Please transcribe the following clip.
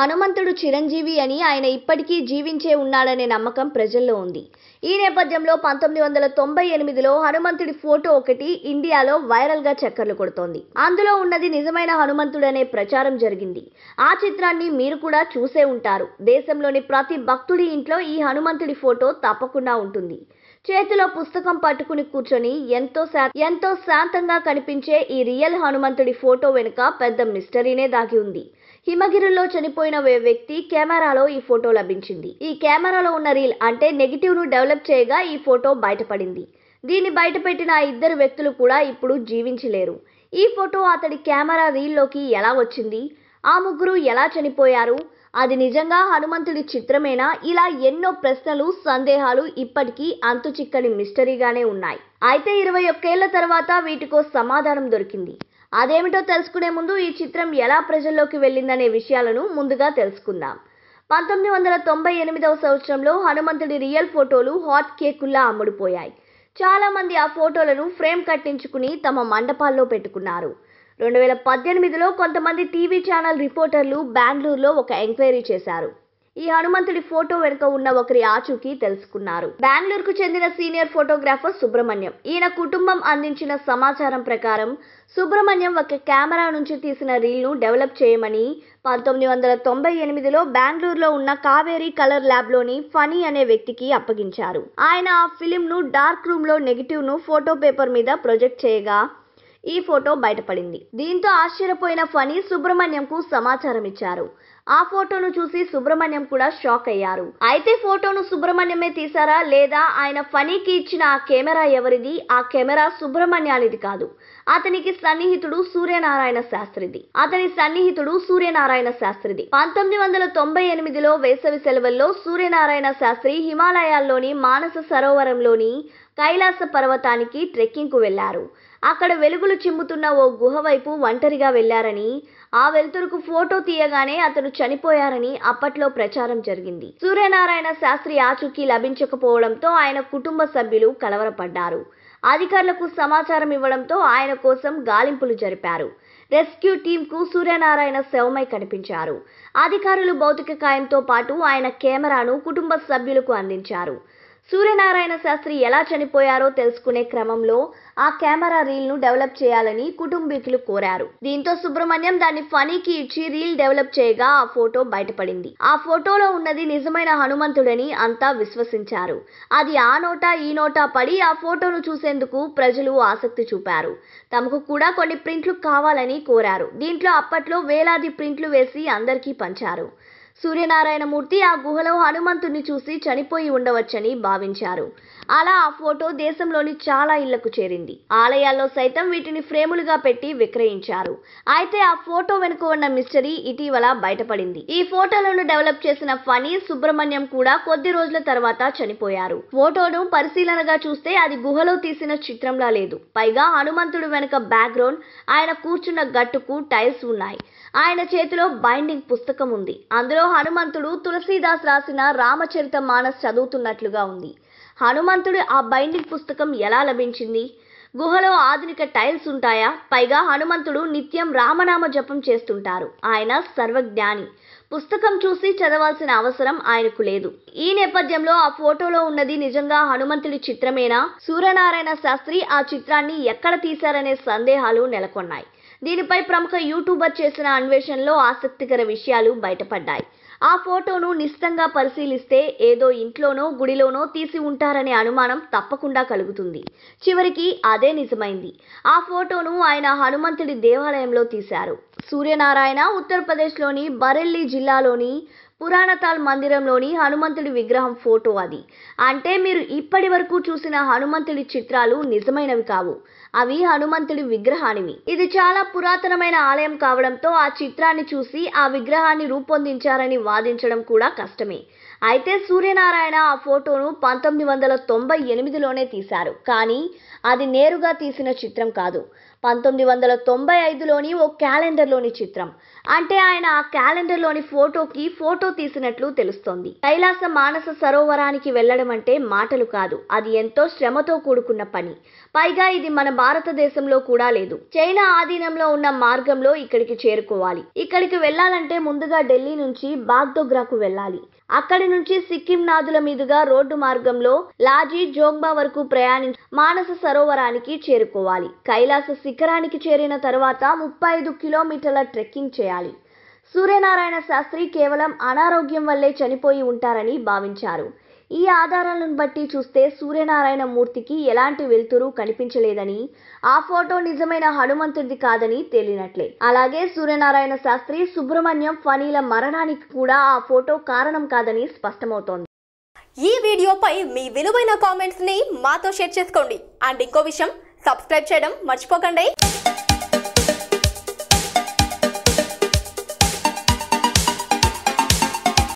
హనుమంతుడు చిరంజీవి అని ఆయన ఇప్పటికీ జీవించే ఉన్నాడనే నమ్మకం ప్రజల్లో ఉంది ఈ నేపథ్యంలో పంతొమ్మిది వందల తొంభై ఎనిమిదిలో హనుమంతుడి ఫోటో ఒకటి ఇండియాలో వైరల్ గా చక్కర్లు కొడుతోంది అందులో ఉన్నది నిజమైన హనుమంతుడనే ప్రచారం జరిగింది ఆ చిత్రాన్ని మీరు కూడా చూసే ఉంటారు దేశంలోని ప్రతి భక్తుడి ఇంట్లో ఈ హనుమంతుడి ఫోటో తప్పకుండా ఉంటుంది చేతిలో పుస్తకం పట్టుకుని కూర్చొని ఎంతో శా- ఎంతో శాంతంగా కనిపించే ఈ రియల్ హనుమంతుడి ఫోటో వెనుక పెద్ద మిస్టరీనే దాగి ఉంది హిమగిరిలో చనిపోయిన ఓ వ్యక్తి కెమెరాలో ఈ ఫోటో లభించింది ఈ కెమెరాలో ఉన్న రీల్ అంటే నెగిటివ్ ను డెవలప్ చేయగా ఈ ఫోటో బయటపడింది దీన్ని బయటపెట్టిన ఆ ఇద్దరు వ్యక్తులు కూడా ఇప్పుడు జీవించలేరు ఈ ఫోటో అతడి కెమెరా రీల్లోకి ఎలా వచ్చింది ఆ ముగ్గురు ఎలా చనిపోయారు అది నిజంగా హనుమంతుడి చిత్రమేనా ఇలా ఎన్నో ప్రశ్నలు సందేహాలు ఇప్పటికీ అంతు చిక్కని మిస్టరీగానే ఉన్నాయి అయితే ఇరవై ఒక్కేళ్ల తర్వాత వీటికో సమాధానం దొరికింది అదేమిటో తెలుసుకునే ముందు ఈ చిత్రం ఎలా ప్రజల్లోకి వెళ్ళిందనే విషయాలను ముందుగా తెలుసుకుందాం పంతొమ్మిది వందల తొంభై ఎనిమిదవ సంవత్సరంలో హనుమంతుడి రియల్ ఫోటోలు హాట్ కేకుల్లా అమ్ముడుపోయాయి చాలా మంది ఆ ఫోటోలను ఫ్రేమ్ కట్టించుకుని తమ మండపాల్లో పెట్టుకున్నారు రెండు వేల పద్దెనిమిదిలో కొంతమంది టీవీ ఛానల్ రిపోర్టర్లు బెంగళూరులో ఒక ఎంక్వైరీ చేశారు ఈ హనుమంతుడి ఫోటో వెనుక ఉన్న ఒకరి ఆచూకీ తెలుసుకున్నారు బెంగళూరుకు చెందిన సీనియర్ ఫోటోగ్రాఫర్ సుబ్రహ్మణ్యం ఈయన కుటుంబం అందించిన సమాచారం ప్రకారం సుబ్రహ్మణ్యం ఒక కెమెరా నుంచి తీసిన రీల్ను డెవలప్ చేయమని పంతొమ్మిది వందల తొంభై ఎనిమిదిలో బెంగళూరులో ఉన్న కావేరీ కలర్ ల్యాబ్లోని ఫనీ అనే వ్యక్తికి అప్పగించారు ఆయన ఆ ఫిలింను డార్క్ రూమ్లో నెగిటివ్ను ఫోటో పేపర్ మీద ప్రొజెక్ట్ చేయగా ఈ ఫోటో బయటపడింది దీంతో ఆశ్చర్యపోయిన ఫనీ సుబ్రహ్మణ్యంకు సమాచారం ఇచ్చారు ఆ ఫోటోను చూసి సుబ్రహ్మణ్యం కూడా షాక్ అయ్యారు అయితే ఫోటోను సుబ్రహ్మణ్యమే తీశారా లేదా ఆయన ఫనీకి ఇచ్చిన ఆ కెమెరా ఎవరిది ఆ కెమెరా సుబ్రహ్మణ్యానిది కాదు అతనికి సన్నిహితుడు సూర్యనారాయణ శాస్త్రిది అతని సన్నిహితుడు సూర్యనారాయణ శాస్త్రిది పంతొమ్మిది వందల తొంభై ఎనిమిదిలో వేసవి సెలవుల్లో సూర్యనారాయణ శాస్త్రి హిమాలయాల్లోని మానస సరోవరంలోని కైలాస పర్వతానికి ట్రెక్కింగ్కు వెళ్లారు అక్కడ వెలుగులు చిమ్ముతున్న ఓ గుహ వైపు ఒంటరిగా వెళ్లారని ఆ వెలుతురుకు ఫోటో తీయగానే అతను చనిపోయారని అప్పట్లో ప్రచారం జరిగింది సూర్యనారాయణ శాస్త్రి ఆచూకీ లభించకపోవడంతో ఆయన కుటుంబ సభ్యులు కలవరపడ్డారు అధికారులకు సమాచారం ఇవ్వడంతో ఆయన కోసం గాలింపులు జరిపారు రెస్క్యూ టీంకు సూర్యనారాయణ శవమై కనిపించారు అధికారులు భౌతిక కాయంతో పాటు ఆయన కెమెరాను కుటుంబ సభ్యులకు అందించారు సూర్యనారాయణ శాస్త్రి ఎలా చనిపోయారో తెలుసుకునే క్రమంలో ఆ కెమెరా రీల్ ను డెవలప్ చేయాలని కుటుంబీకులు కోరారు దీంతో సుబ్రహ్మణ్యం దాన్ని ఫనీకి ఇచ్చి రీల్ డెవలప్ చేయగా ఆ ఫోటో బయటపడింది ఆ ఫోటోలో ఉన్నది నిజమైన హనుమంతుడని అంతా విశ్వసించారు అది ఆ నోటా ఈ నోటా పడి ఆ ఫోటోను చూసేందుకు ప్రజలు ఆసక్తి చూపారు తమకు కూడా కొన్ని ప్రింట్లు కావాలని కోరారు దీంట్లో అప్పట్లో వేలాది ప్రింట్లు వేసి అందరికీ పంచారు సూర్యనారాయణమూర్తి ఆ గుహలో హనుమంతుణ్ణి చూసి చనిపోయి ఉండవచ్చని భావించారు అలా ఆ ఫోటో దేశంలోని చాలా ఇళ్లకు చేరింది ఆలయాల్లో సైతం వీటిని ఫ్రేములుగా పెట్టి విక్రయించారు అయితే ఆ ఫోటో వెనుక ఉన్న మిస్టరీ ఇటీవల బయటపడింది ఈ ఫోటోలను డెవలప్ చేసిన ఫనీ సుబ్రహ్మణ్యం కూడా కొద్ది రోజుల తర్వాత చనిపోయారు ఫోటోను పరిశీలనగా చూస్తే అది గుహలో తీసిన చిత్రంలా లేదు పైగా హనుమంతుడు వెనుక బ్యాక్గ్రౌండ్ ఆయన కూర్చున్న గట్టుకు టైల్స్ ఉన్నాయి ఆయన చేతిలో బైండింగ్ పుస్తకం ఉంది అందులో హనుమంతుడు తులసీదాస్ రాసిన రామచరిత మానస్ చదువుతున్నట్లుగా ఉంది హనుమంతుడు ఆ బైండింగ్ పుస్తకం ఎలా లభించింది గుహలో ఆధునిక టైల్స్ ఉంటాయా పైగా హనుమంతుడు నిత్యం రామనామ జపం చేస్తుంటారు ఆయన సర్వజ్ఞాని పుస్తకం చూసి చదవాల్సిన అవసరం ఆయనకు లేదు ఈ నేపథ్యంలో ఆ ఫోటోలో ఉన్నది నిజంగా హనుమంతుడి చిత్రమేనా సూర్యనారాయణ శాస్త్రి ఆ చిత్రాన్ని ఎక్కడ తీశారనే సందేహాలు నెలకొన్నాయి దీనిపై ప్రముఖ యూట్యూబర్ చేసిన అన్వేషణలో ఆసక్తికర విషయాలు బయటపడ్డాయి ఆ ఫోటోను నిశితంగా పరిశీలిస్తే ఏదో ఇంట్లోనో గుడిలోనో తీసి ఉంటారనే అనుమానం తప్పకుండా కలుగుతుంది చివరికి అదే నిజమైంది ఆ ఫోటోను ఆయన హనుమంతుడి దేవాలయంలో తీశారు సూర్యనారాయణ ఉత్తరప్రదేశ్లోని బరెల్లీ జిల్లాలోని పురాణతాల్ మందిరంలోని హనుమంతుడి విగ్రహం ఫోటో అది అంటే మీరు ఇప్పటి వరకు చూసిన హనుమంతుడి చిత్రాలు నిజమైనవి కావు అవి హనుమంతుడి విగ్రహానివి ఇది చాలా పురాతనమైన ఆలయం కావడంతో ఆ చిత్రాన్ని చూసి ఆ విగ్రహాన్ని రూపొందించారని వాదించడం కూడా కష్టమే అయితే సూర్యనారాయణ ఆ ఫోటోను పంతొమ్మిది వందల తొంభై ఎనిమిదిలోనే తీశారు కానీ అది నేరుగా తీసిన చిత్రం కాదు పంతొమ్మిది వందల తొంభై ఐదులోని ఓ క్యాలెండర్లోని చిత్రం అంటే ఆయన ఆ క్యాలెండర్లోని ఫోటోకి ఫోటో తీసినట్లు తెలుస్తోంది కైలాస మానస సరోవరానికి వెళ్ళడం అంటే మాటలు కాదు అది ఎంతో శ్రమతో కూడుకున్న పని పైగా ఇది మన భారతదేశంలో కూడా లేదు చైనా ఆధీనంలో ఉన్న మార్గంలో ఇక్కడికి చేరుకోవాలి ఇక్కడికి వెళ్ళాలంటే ముందుగా ఢిల్లీ నుంచి బాగ్డోగ్రాకు వెళ్ళాలి అక్కడి నుంచి సిక్కిం నాదుల మీదుగా రోడ్డు మార్గంలో లాజీ జోగ్బా వరకు ప్రయాణించి మానస సరోవరానికి చేరుకోవాలి కైలాస శిఖరానికి చేరిన తర్వాత ముప్పై ఐదు కిలోమీటర్ల ట్రెక్కింగ్ చేయాలి సూర్యనారాయణ శాస్త్రి కేవలం అనారోగ్యం వల్లే చనిపోయి ఉంటారని భావించారు ఈ ఆధారాలను బట్టి చూస్తే సూర్యనారాయణ మూర్తికి ఎలాంటి వెలుతురు కనిపించలేదని ఆ ఫోటో నిజమైన హనుమంతుడిది కాదని తేలినట్లే అలాగే సూర్యనారాయణ శాస్త్రి సుబ్రహ్మణ్యం ఫనీల మరణానికి కూడా ఆ ఫోటో కారణం కాదని స్పష్టమవుతోంది ఈ వీడియోపై మీ విలువైన కామెంట్స్ ని మాతో షేర్ చేసుకోండి అండ్ ఇంకో విషయం సబ్స్క్రైబ్ చేయడం మర్చిపోకండి